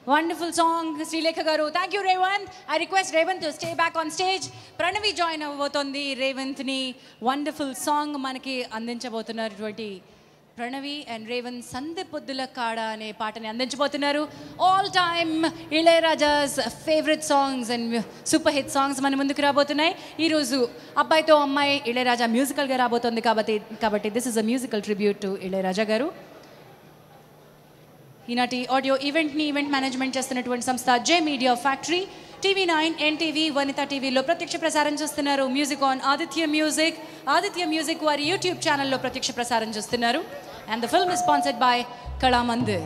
Wonderful song Sreelekha garu thank you Revanth I request Revanth stay back on stage Pranavi join అవ్వబోతోంది రేవంత్ని wonderful song మనకి అందించబోతున్నటువంటి Pranavi and Revanth సందె పొద్దుల కాడ అనే పాటని అందించబోతున్నారు all time Ilaiyaraaja's favourite songs and super hit songs మన ముందుకు రాబోతున్నాయి ఈరోజు అబ్బాయితో అమ్మాయి ఇళయరాజా మ్యూజికల్గా రాబోతోంది కాబట్టి కాబట్టి this is a musical tribute to Ilaiyaraaja garu ఈనాటి ఆడియో ఈవెంట్ని ఈవెంట్ మేనేజ్మెంట్ చేస్తున్నటువంటి సంస్థ J media factory TV nine NTV Vanitha టీవీలో ప్రత్యక్ష ప్రసారం చేస్తున్నారు music on Aditya music Aditya music వారి యూట్యూబ్ ఛానల్లో ప్రత్యక్ష ప్రసారం చేస్తున్నారు and the film is sponsored by Kalamandir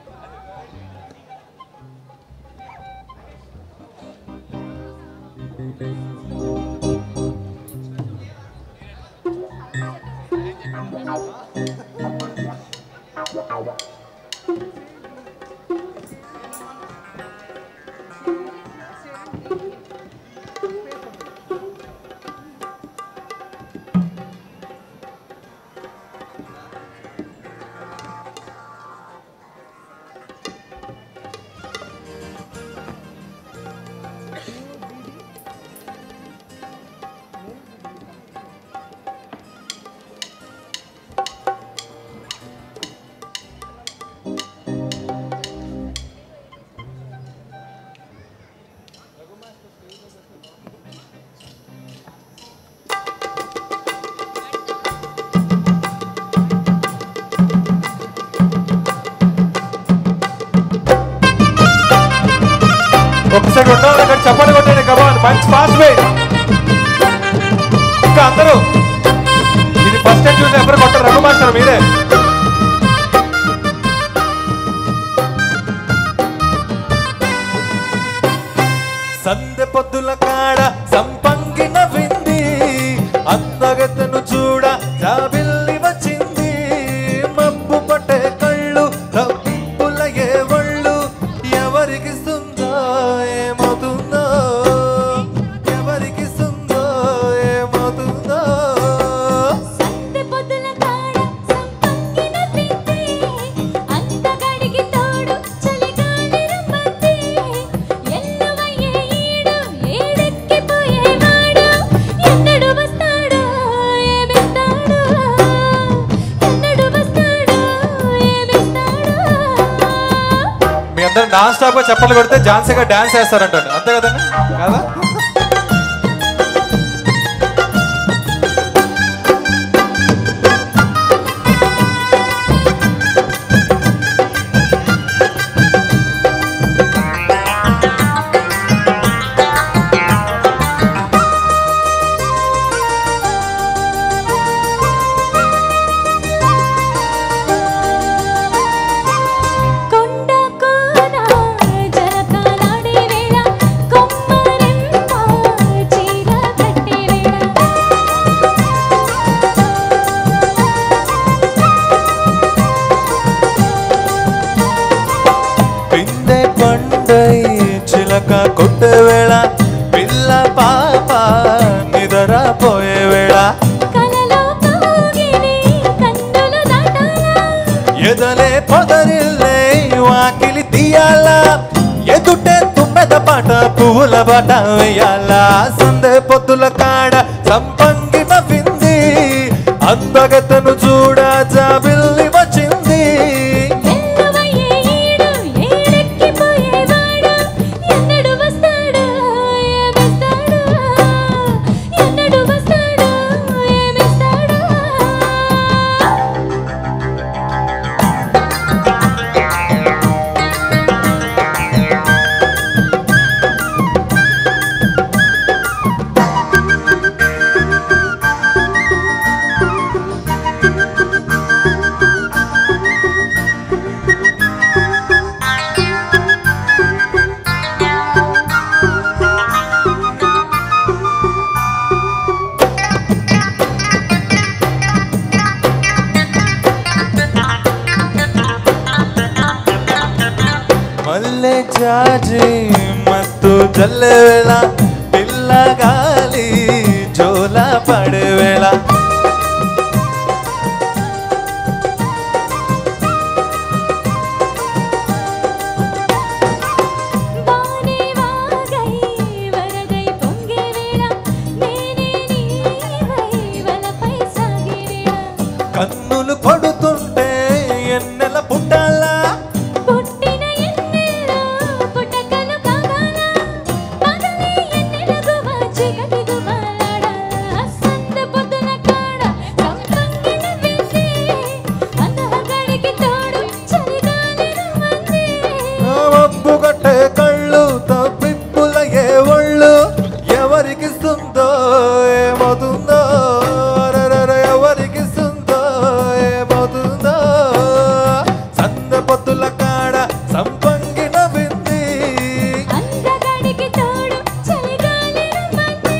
ఒకసారి రెండో దగ్గర చప్పట్లు కొట్టండి కమాన్ మంచి ఫాస్ట్ వే ఇంకా అందరూ ఇది ఫస్ట్ టైం చూసి ఎవరు కొట్టరు రఘు మాస్టర్ మీరే సందె పొద్దుల కాడ సంపంగి నవ్వింది అందగతను చూడ జాబిల్లి వచ్చింది మబ్బు పట్టే కళ్ళు తప్పింపుల ఏ ఒళ్ళు ఎవరికి సుందో ఏమవుతుందో ఎవరికి సుందో ఏమవుతుందో సందె పొద్దుల కాడ సంపంగిన పిండి అంతగడికి తోడు చలిగాలి రమ్మంది ఎన్నవయ్యే ఈడు ఏడెక్కిపోయేవాడు ఎన్నడు వస్తాడో ఏమిస్తాడో ఎన్నడు వస్తాడో ఏమిస్తాడో మీ అందరూ నాన్ స్టాప్ గా చప్పట్లు కొడితే ఝాన్సీగా డాన్స్ చేస్తారంటాడు అంతే కదండి కదా కొండ కోన జరకాలాడే వేళ కొమ్మరెమ్మ చీర కట్టే వేళ పిందె పండై చిలక కొట్టే వేళ పిల్ల పాప నిదరపోయే వేళ కలలో కాగిని కన్నులు దాటాలా ఎదలే పొదరిల్లే వాకిలి తీయాలా ఎదుటే తుమ్మెద పాట పువ్వుల బాట వేయాలా సందే పొద్దుల కాడ సంపంగి నవ్వింది అందగతను చూడ జాబిల్లి వచ్చింది ఎన్నవయ్యే ఈడు ఏడెక్కిపోయేవాడు ఎన్నడు వస్తాడో ఏమిస్తాడో ఎన్నడు వస్తాడో ఏమిస్తాడో మల్లె జాజి మత్తు జల్లె వేళ పిల్ల గాలి జోల పడే వేళ పడుతుంటే ఎన్నెల పుట్టాలా పుట్టిన ఎన్నెల్లో పుట్టకలు కావాలా పగలే ఎన్నెలగువ చీకటి గుబలాడా సంత పొద్దున కాడ సంపంగిన వెండి అందగాడికి తోడు చలిగాలిన మంది మబ్బు కట్టే కళ్ళు తప్పిప్పుల ఏ ఒళ్ళు ఎవరికి సుందో ఏమవుతుందో అరెరెరె, ఎవరికి సుందో ఏమవుతుందో సంద పొత్తుల కాడ సంపంగిన వింది అందగాడికి తోడు చలిగాలిన మంది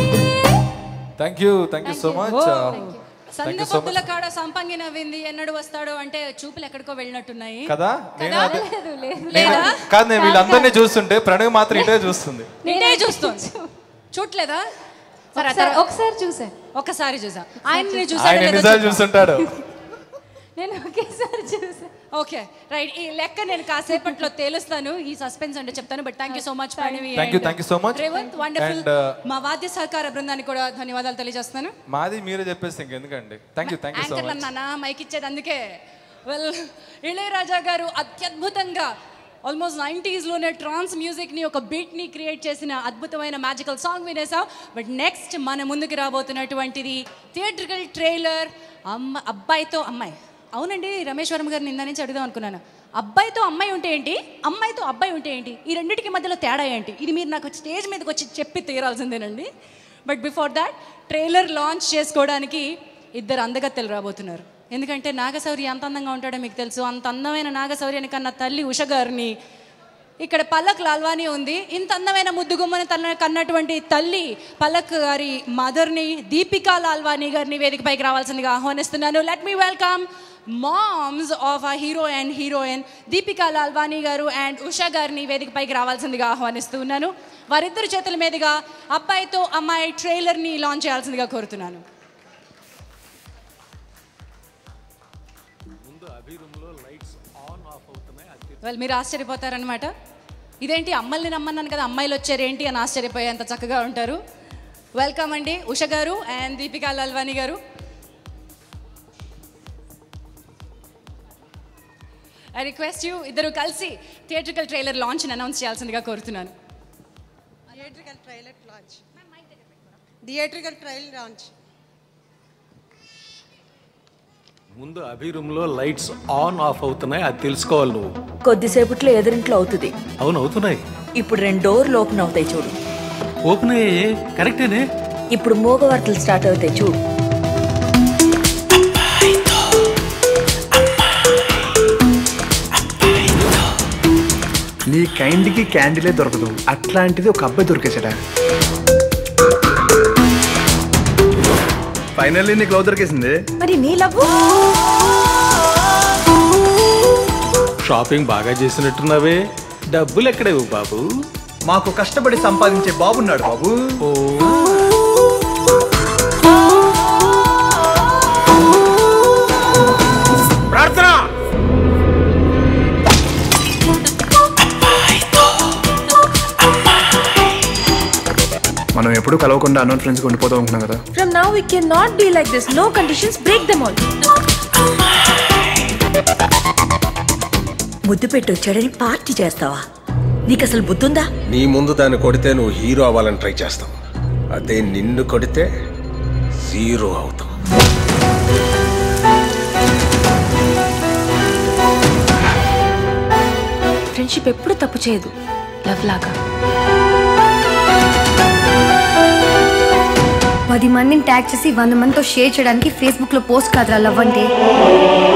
thank you thank you so much సంద థ్యాంక్ యూ సో పొద్దుల మచ్ కాడ సంపంగి నవ్వింది ఎన్నడు వస్తాడు అంటే చూపులు ఎక్కడికో వెళ్ళినట్టున్నాయి కదా నేను కదా? అదే లేదు లేదు లేదా కాదు నేను వీళ్ళందరినీ చూస్తుంటే ప్రణవ్ మాత్రం ఇటే చూస్తుంది నేనే చూస్తుంది చూడలేదా సరే ఆ ఒకసారి తర్వాత- ఒకసారి చూసా ఒక్కసారి చూసా ఆయన్ని ఆయన చూసారా లేదా ఎన్నిసార్లు చూద్దాం. చూస్తుంటాడు నేను ఒకేసారి చూసా ఓకే రైట్ ఈ లెక్క నేను కాసేపట్లో తేలుస్తాను ఈ సస్పెన్స్ అంటే చెప్తాను but thank you so much Pranavi thank you thank you so much Revanth wonderful and మా వాద్య సహకార బృందానికి కూడా ధన్యవాదాలు తెలియజేస్తున్నాను మాది మీరే చెప్పేసి ఇంకెందుకండి thank you thank you so యాంకర్లు మచ్ అన్నానా మైక్ ఇచ్చేది అందుకే వెల్ ఇళయరాజా గారు అత్యద్భుతంగా ఆల్మోస్ట్ నైంటీస్లోనే ట్రాన్స్ మ్యూజిక్ని ఒక బీట్ని క్రియేట్ చేసిన అద్భుతమైన మ్యాజికల్ సాంగ్ వినేసాం బట్ నెక్స్ట్ మన ముందుకు రాబోతున్నటువంటిది థియేట్రికల్ ట్రైలర్ అమ్మ అబ్బాయితో అమ్మాయి అవునండి రమేష్ వర్మ గారిని నిన్న నుంచి అడుగుదాం అనుకున్నాను అబ్బాయితో అమ్మాయి ఉంటే ఏంటి అమ్మాయితో అబ్బాయి ఉంటే ఏంటి ఈ రెండింటికి మధ్యలో తేడా ఏంటి ఇది మీరు నాకు స్టేజ్ మీదకి వచ్చి చెప్పి తీరాల్సిందేనండి but before that trailer launch చేసుకోవడానికి ఇద్దరు అందగత్తెలు రాబోతున్నారు ఎందుకంటే నాగశౌరి ఎంత అందంగా ఉంటాడో మీకు తెలుసు అంత అందమైన నాగశౌర్యాని కన్నా తల్లి ఉష గారిని ఇక్కడ పల్లక్ లాల్వాని ఉంది ఇంత అందమైన ముద్దుగుమ్మని తన కన్నటువంటి తల్లి పల్లక్ గారి మదర్ని దీపికా లాల్వాని గారిని వేదికపైకి రావాల్సిందిగా ఆహ్వానిస్తున్నాను let me welcome moms of ఆ hero and heroine Deepika Lalwani గారు అండ్ ఉషా గారిని వేదికపైకి రావాల్సిందిగా ఆహ్వానిస్తున్నాను వారిద్దరి చేతుల మీదుగా అబ్బాయితో అమ్మాయి ట్రైలర్ని లాంచ్ చేయాల్సిందిగా కోరుతున్నాను వెల్ మీరు ఆశ్చర్యపోతారనమాట ఇదేంటి అమ్మల్ని నమ్మన్నాను కదా అమ్మాయిలు వచ్చారు ఏంటి అని ఆశ్చర్యపోయేంత చక్కగా ఉంటారు వెల్కమ్ అండి ఉష గారు అండ్ దీపికా లాల్వాని గారు ఐ రిక్వెస్ట్ యూ ఇద్దరు కలిసి థియేట్రికల్ ట్రైలర్ లాంచ్ అనౌన్స్ చేయాల్సిందిగా కోరుతున్నాను theatrical trailer launch theatrical trail launch ముందు అభి రూమ్ లో లైట్స్ ఆన్ ఆఫ్ అవుతున్నాయి అది తెలుసుకోవాలి నువ్వు కొద్దిసేపట్లో ఎదురింట్లో అవుతుంది అవును అవుతున్నాయి ఇప్పుడు రెండు డోర్లు ఓపెన్ అవుతాయి చూడు ఓపెన్ అయ్యే కరెక్టేనే ఇప్పుడు మూగవార్తలు స్టార్ట్ అవుతాయి చూడు నీ కైండ్కి క్యాండిలే దొరకదు అట్లాంటిది ఒక అబ్బాయి దొరికేసాడా ఫైనల్లీ నీకు లవ్ దొరికేసింది మరి నీ లవ్వు షాపింగ్ బాగా చేసినట్టున్నావే డబ్బులు ఎక్కడేవు బాబు మాకు కష్టపడి సంపాదించే బాబున్నాడు బాబు ఓ ప్రార్థన మనం ఎప్పుడు కలవకుండా అన్నోన్ ఫ్రెండ్స్ ఉండిపోతాం అనుకున్నాం కదా from now we can not be like this no conditions break them all ముద్దు పెట్టి వచ్చాడని పార్టీ చేస్తావా నీకు అసలు బుద్ధుందా నీ ముందు దాన్ని కొడితే నువ్వు హీరో అవ్వాలని ట్రై చేస్తావు అదే నిన్ను కొడితే జీరో అవుతావు ఫ్రెండ్షిప్ ఎప్పుడు తప్పు చేయదు లవ్ లాగా పది మందిని ట్యాగ్ చేసి వంద మందితో షేర్ చేయడానికి ఫేస్బుక్ లో పోస్ట్ కాదురా లవ్ అంటే